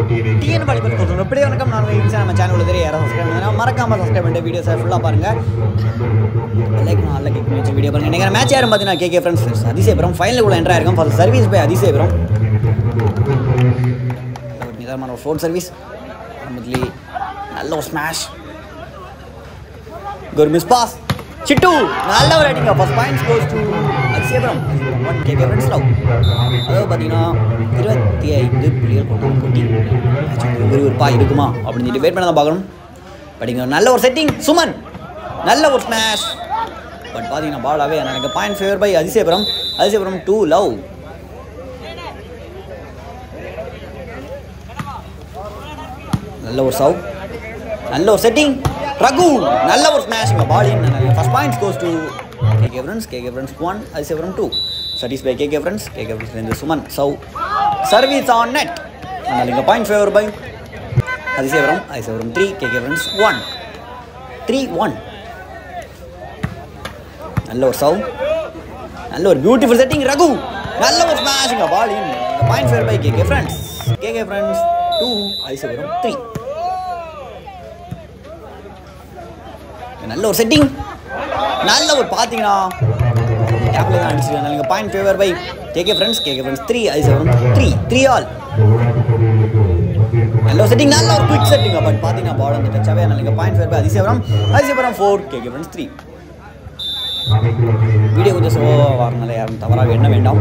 TN volleyball coach எப்படி வணக்கம் நான் இன்ஸ்டா நம்ம சேனல் தெரிய யாரும் சப்ஸ்கிரைப் பண்ணுங்க மறக்காம சப்ஸ்கிரைப் பண்ணிட்டு வீடியோஸை ஃபுல்லாக பாருங்க லைக் நல்ல கேக் வச்சு வீடியோ பாருங்க நீங்கள் மேட்ச் யாரும் பார்த்தீங்கன்னா கேகே ஃப்ரெண்ட்ஸ் அதிசயபுரம் ஃபைனலுக்குள்ள என்ட்ரா இருக்கும் ஃபார் சர்வீஸ் பை அதிசயபுரம் ஒரு நிதானமான ஒரு ஃபோன் சர்வீஸ் முதலி நல்ல ஒரு ஸ்மாஷ் ஒரு மிஸ் பாஸ் சிட்டு நல்ல ஒரு அடிங்க first points goes to Adhisayapuram one K K friends love அதாவது பார்த்தீங்கன்னா இருபத்தி ஐந்து புள்ளிகள் கொண்ட ஒரு போட்டி விறுவிறுப்பாக இருக்குமா அப்படின்னு சொல்லிட்டு வெயிட் பண்ண தான் பார்க்கணும் படிங்க நல்ல ஒரு செட்டிங் சுமன் நல்ல ஒரு ஸ்மாஷ் பட் பார்த்தீங்கன்னா பாலாவே எனக்கு point favour by Athisayapuram Adhisayapuram two love நல்ல ஒரு சவ் நல்ல ஒரு செட்டிங் ரகு நல்ல ஒரு smashing ball in first points goes to K K friends KK friends one Adhisayapuram two service by KK friends KK friends Suman சவ் சர்வீஸ் ஆன் நெட் அதனால் இங்கே point favour by Athisayapuram Adhisayapuram three K K friends one three one நல்ல ஒரு சவ் நல்ல ஒரு beautiful setting Raghu நல்ல ஒரு smashing ball in point favour by KK friends KK friends two Athisayapuram three நல்ல ஒரு செட்டிங் நல்ல ஒரு பார்த்தீங்கன்னா கேப்ல தான் அடிச்சிருக்காங்க நீங்கள் point favour by KK friends KK friends three Athisayapuram three three all நல்ல ஒரு செட்டிங் நல்ல ஒரு குவிக் செட்டிங் பட் பார்த்தீங்கன்னா பால் வந்து டச்சாவே நீங்கள் point favour by Athisayapuram Athisayapuram four KK friends three video கொஞ்சம் ஸ்லோவாக வரனால யாரும் தவறாக எண்ண வேண்டாம்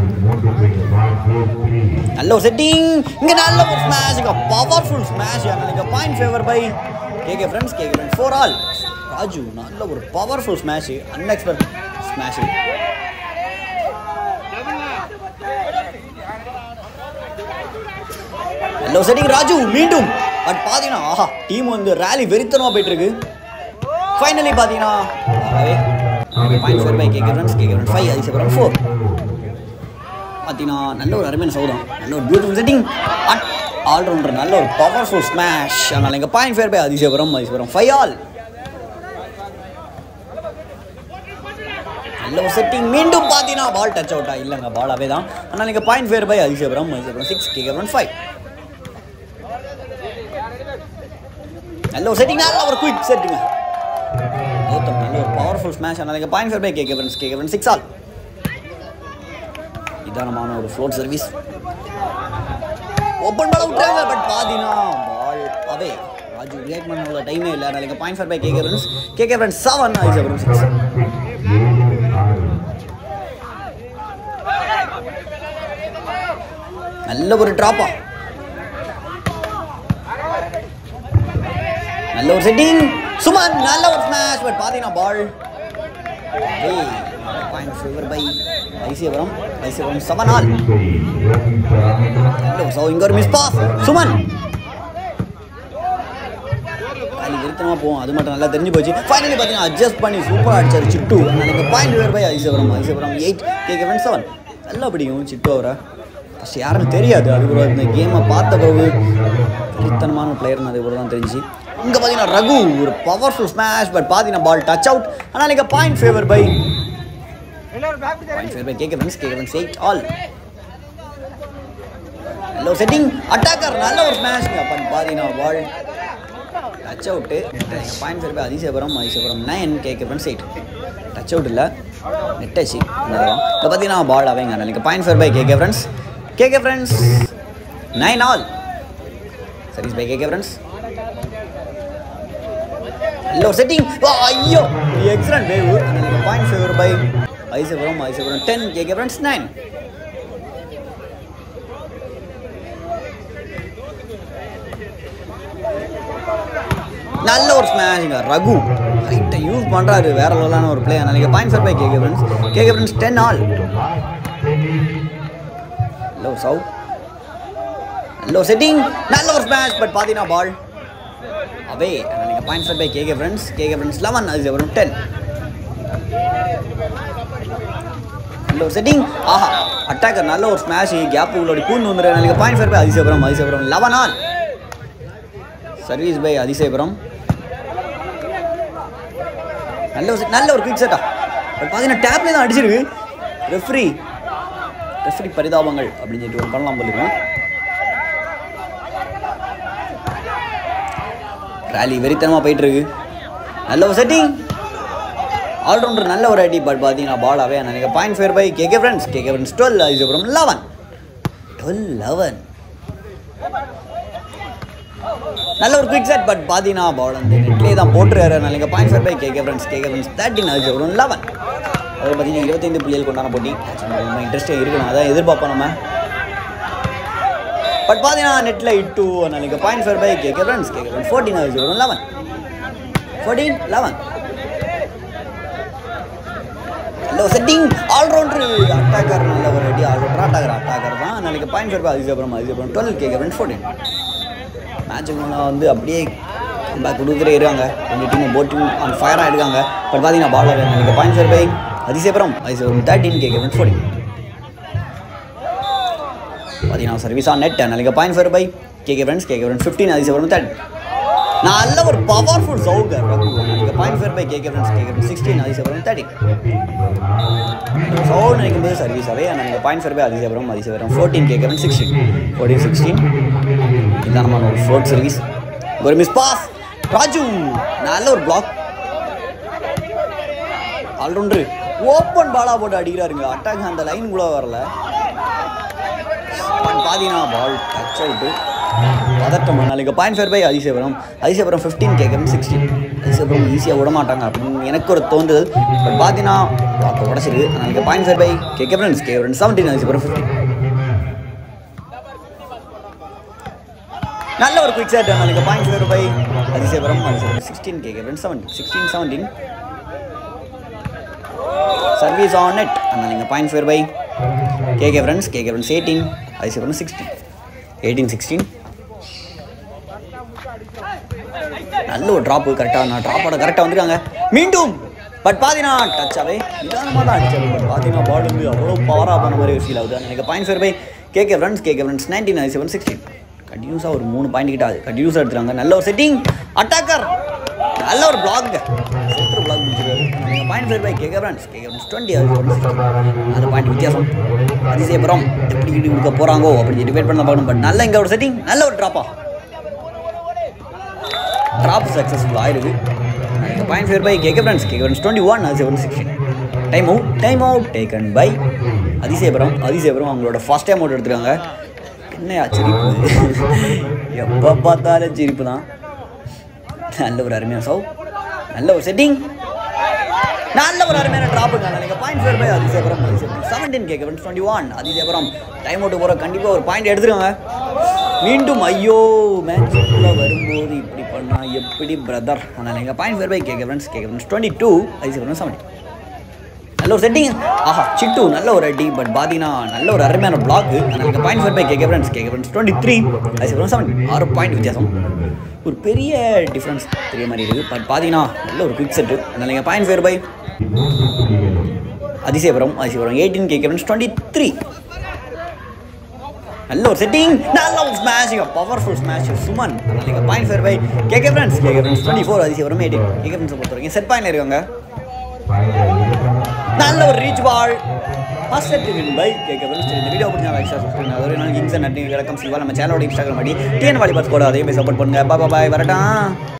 நல்ல ஒரு செட்டிங் இங்கே நல்ல ஒரு ஸ்மாஷ் பவர்ஃபுல் ஸ்மாஷ் நீங்கள் point favour by KK friends KK friends four all Raju நல்ல ஒரு பவர்ஃபுல் ஸ்மாஷ் அன்எக்ஸ்பெக்ட் ஸ்மாஷ் நல்ல ஒரு செட்டிங் ராஜு மீண்டும் பட் பார்த்தீங்கன்னா ஆஹா டீம் வந்து ரேலி வெறித்தனமாக போயிட்டு இருக்கு ஃபைனலி பார்த்தீங்கன்னா point for by KK friends KK friends five Athisayapuram four பார்த்தீங்கன்னா நல்ல ஒரு அருமையான சௌதம் நல்ல ஒரு பியூட்டிஃபுல் செட்டிங் ஆல்ரவுண்டர் நல்ல ஒரு பவர்ஃபுல் ஸ்மாஷ் அதனால் எங்கள் point fair by Athisayapuram Athisayapuram five all நல்ல ஒரு செட்டிங் மீண்டும் பார்த்தீங்கன்னா பால் டச் அவுட்டா இல்லைங்க பாலாவே தான் ஆனால் நீங்கள் point fair by Athisayapuram Athisayapuram six KK five நல்ல ஒரு செட்டிங் நல்ல ஒரு குயிக் செட்டுங்க கௌதம் நல்ல ஒரு பவர்ஃபுல் ஸ்மாஷ் ஆனால் நீங்கள் point fair by KK friends KK friends six all நிதானமான ஒரு ஃப்ளோட் சர்வீஸ் ஓப்பன் பால் விட்டுறாங்க பட் பார்த்தீங்கன்னா பால் அவே ராஜு ரியாக்ட் பண்ண டைமே இல்லை அதனால point five by KK friends KK friends seven Athisayapuram six நல்ல ஒரு ட்ராப்பா நல்ல ஒரு செட்டிங் சுமன் நல்ல ஒரு ஸ்மாஷ் பட் பார்த்தீங்கன்னா ball point favour by Athisayapuram Athisayapuram seven all so இங்கே ஒரு மிஸ் பாஸ் சுமன் அது விருத்தமாக போவோம் அது மட்டும் நல்லா தெரிஞ்சு போச்சு ஃபைனலி பார்த்தீங்கன்னா அட்ஜஸ்ட் பண்ணி சூப்பராக அடிச்சார் சிட்டு எனக்கு point favour by Athisayapuram Athisayapuram eight KK friend seven நல்லா பிடிக்கும் சிட்டு அவரை ஃபஸ்ட் யாருன்னு தெரியாது அது கூட இந்த கேமை பார்த்த பிறகு விருத்தனமான பிளேயர்னு அது கூட தான் தெரிஞ்சு இங்கே பார்த்தீங்கன்னா ரகு ஒரு பவர்ஃபுல் ஸ்மாஷ் பட் பார்த்தீங்கன்னா பால் டச் அவுட் ஆனால் நீங்கள் point favour by point favour by KK friends KK friends eight all நல்ல ஒரு செட்டிங் அட்டாக்கர் நல்ல ஒரு ஸ்மாஷ் பட் பார்த்தீங்கன்னா ball touch out point favour by Athisayapuram Athisayapuram nine KK friends eight touch out இல்லை net touch இப்போ பார்த்தீங்கன்னா பால் அவங்க நீங்கள் point favour by KK friends KK friends nine all service by KK friends நல்ல ஒரு செட்டிங் ஐயோ excellent wave எனக்கு point favour by ஐசபுரம் Athisayapuram ten KK friends nine நல்ல ஒரு ஸ்மாஷிங்க ரகு ரைட்டை யூஸ் பண்ணுறாரு வேற லெவலான ஒரு பிளே அதனால point fair by KK friends KK friends ten all நல்ல ஒரு சவு நல்ல ஒரு செட்டிங் நல்ல ஒரு ஸ்மாஷ் பட் பார்த்தீங்கன்னா பால் அவே நீங்கள் point five by KK friends KK friends eleven அது வரும் டென் நல்ல ஒரு செட்டிங் ஆஹா அட்டாக்கர் நல்ல ஒரு ஸ்மாஷ் கேப் உள்ளோட பூந்து வந்துடுற நீங்கள் point five by Athisayapuram Athisayapuram eleven all service by Athisayapuram நல்ல ஒரு நல்ல ஒரு குவிக் செட்டா பட் பார்த்தீங்கன்னா டேப்லேயே தான் அடிச்சிருக்கு ரெஃப்ரி ரெஃப்ரி பரிதாபங்கள் அப்படின்னு சொல்லிட்டு ஒன்று பண்ணலாம் போலிருக்கோம் ரேலி வெறித்தனமாக போயிட்டு இருக்கு நல்ல ஒரு செட்டிங் ஆல்ரவுண்டர் நல்ல ஒரு அடி பட் பார்த்தீங்கன்னா பாலாவே நினைக்க point fair by KK friends KK friends twelve அதுக்கப்புறம் லெவன் டுவெல் லெவன் நல்ல ஒரு குவிக் செட் பட் பார்த்தீங்கன்னா பால் வந்து நெட்லேயே தான் போட்டுருக்காரு நினைக்க point fair by KK friends KK friends thirteen அதுக்கப்புறம் லெவன் அதில் பார்த்தீங்கன்னா இருபத்தைந்து புள்ளிகள் கொண்டாட போட்டி ரொம்ப இன்ட்ரெஸ்டிங் இருக்கணும் அதான் எதிர்பார்ப்போம் நம்ம பட் பார்த்தீங்கன்னா நெட்டில் இட்டு நாளைக்கு point fair by KK friends KK friends fourteen அதுக்கப்புறம் லெவன் ஃபோர்டீன் லெவன் நல்ல செட்டிங் ஆல்ரவுண்டர் அட்டாக்கர் நல்ல ஒரு அடி ஆல்ரவுண்டர் அட்டாக்கர் அட்டாக்கர் தான் நாளைக்கு பாயிண்ட் ஃபேர் பை அதுக்கப்புறம் அதுக்கப்புறம் டுவெல் கேகே ஃப்ரெண்ட்ஸ் ஃபோர்டீன் மேட்சுக்கு வந்து அப்படியே பேக் கொடுத்துட்டே இருக்காங்க ரெண்டு டீமும் போட் டீம் ஆன் ஃபயராக இருக்காங்க பட் பார்த்தீங்கன்னா பால் நாளைக்கு point fair by Athisayapuram Athisayapuram thirteen KK friends fourteen பார்த்தீங்கன்னா சர்வீஸ் ஆன் நெட் நாளைக்கு point fair by KK friends KK friends fifteen Athisayapuram thirty நல்ல ஒரு பவர்ஃபுல் சவுகர் நாளைக்கு point fair by KK friends KK friends sixteen Athisayapuram thirty sound நினைக்கும் போது சர்வீஸாகவே நாங்கள் point fair by Athisayapuram Athisayapuram fourteen KK friends sixteen fourteen sixteen நிதானமான ஒரு ஃபோர்ட் சர்வீஸ் ஒரு மிஸ் பாஸ் ராஜு நல்ல ஒரு பிளாக் ஆல்ரவுண்டர் ஓப்பன் பாலா போட்டு அடிக்கிறாருங்க அட்டாக் அந்த லைன் கூட வரல பார்த்தீங்கன்னா பால் டச் அவுட்டு பதட்டம் நாளைக்கு point fair by Athisayapuram Athisayapuram fifteen கேட்குறோம் சிக்ஸ்டீன் அதிசயபுரம் ஈஸியாக விட மாட்டாங்க அப்படின்னு எனக்கு ஒரு தோன்றுதல் பட் பார்த்தீங்கன்னா பார்க்க உடச்சிருக்கு நாளைக்கு point fair by KK friends K friends seventeen Athisayapuram fifteen நல்ல ஒரு குவிக் செட் நாளைக்கு point fair by Athisayapuram Athisayapuram sixteen KK friends seventeen sixteen seventeen service on net அதனால் நீங்கள் point fair by KK friends KK friends eighteen ஐசி friends sixteen eighteen sixteen நல்ல ஒரு drop கரெக்டாக நான் ட்ராப்போட கரெக்டாக வந்துருக்காங்க மீண்டும் பட் பார்த்தீங்கன்னா டச்சாவே நிதானமாக தான் அடிச்சாரு பட் பார்த்தீங்கன்னா பால் வந்து அவ்வளோ பவராக பண்ண மாதிரி ஒரு ஃபீல் ஆகுது எனக்கு point fair by KK friends KK friends nineteen ஐசி செவன் சிக்ஸ்டீன் கண்டினியூஸாக ஒரு மூணு பாயிண்ட் கிட்ட ஆகுது கண்டினியூஸாக எடுத்துறாங்க நல்ல ஒரு செட்டிங் அட்டாக்கர் நல்ல ஒரு பிளாக் சென்டர் பிளாக் முடிச்சிருக்காரு நீங்கள் point fair by KK friends KK friends twenty அந்த பாயிண்ட் வித்தியாசம் அதிசயபுரம் எப்படி இடி கொடுக்க போகிறாங்கோ அப்படின்னு டிபேட் பண்ண பார்க்கணும் பட் நல்ல இங்கே ஒரு செட்டிங் நல்ல ஒரு ட்ராப்பா ட்ராப் சக்ஸஸ்ஃபுல் ஆயிருக்கு நீங்கள் point fair by KK friends KK friends twenty one Athisayapuram sixteen time out time out taken by Athisayapuram Athisayapuram அவங்களோட ஃபர்ஸ்ட் டைம் அவுட் எடுத்துருக்காங்க என்னையா சிரிப்பு எப்போ பார்த்தாலும் சிரிப்பு தான் நல்ல ஒரு அருமையான சவு நல்ல ஒரு செட்டிங் நல்ல ஒரு அருமையான ட்ராப்புங்க நீங்கள் point fair by Athisayapuram Athisayapuram seventeen கேட்க twenty one Athisayapuram time out போகிற கண்டிப்பாக ஒரு பாயிண்ட் எடுத்துருங்க மீண்டும் ஐயோ மேட்சுக்குள்ளே வரும்போது இப்படி பண்ணால் எப்படி பிரதர் அதனால் எங்கள் பாயிண்ட் ஃபேர் பை கேட்க ஃப்ரெண்ட்ஸ் கேட்க friends twenty two Athisayapuram seventeen நல்ல ஒரு செட்டிங் ஆஹா சிட்டு நல்ல ஒரு அடி பட் பார்த்தீங்கன்னா நல்ல ஒரு அருமையான பிளாக் எனக்கு point for by KK friends KK friends twenty three அதுக்கப்புறம் செவன் ஆறு பாயிண்ட் வித்தியாசம் ஒரு பெரிய டிஃப்ரென்ஸ் தெரிய மாதிரி இருக்குது பட் பார்த்தீங்கன்னா நல்ல ஒரு குவிக் செட்டு அதனால் நீங்கள் point for by Athisayapuram Athisayapuram eighteen KK friends twenty three நல்ல ஒரு செட்டிங் நல்ல ஒரு ஸ்மாஷிங் பவர்ஃபுல் ஸ்மாஷ் சுமன் அதனால் நீங்கள் point for by KK friends KK friends twenty four Athisayapuram eighteen KK ஃப்ரெண்ட்ஸை பொறுத்த வரைக்கும் செட் பாயிண்ட் இருக்காங்க நல்ல ஒரு reach ball first set win by கேட்க இந்த வீடியோ பிடிச்சா லைக் ஷேர் சப்ஸ்கிரைப் அதுவரை நான் இன்சன் நட்டி விளக்கம் சிவா நம்ம சேனலோட இன்ஸ்டாகிராம் அடி டிஎன் வாலிபால் கூட அதே போய் சப்போர்ட் பண்ணுங்க பாய் பாய் வரட்டான்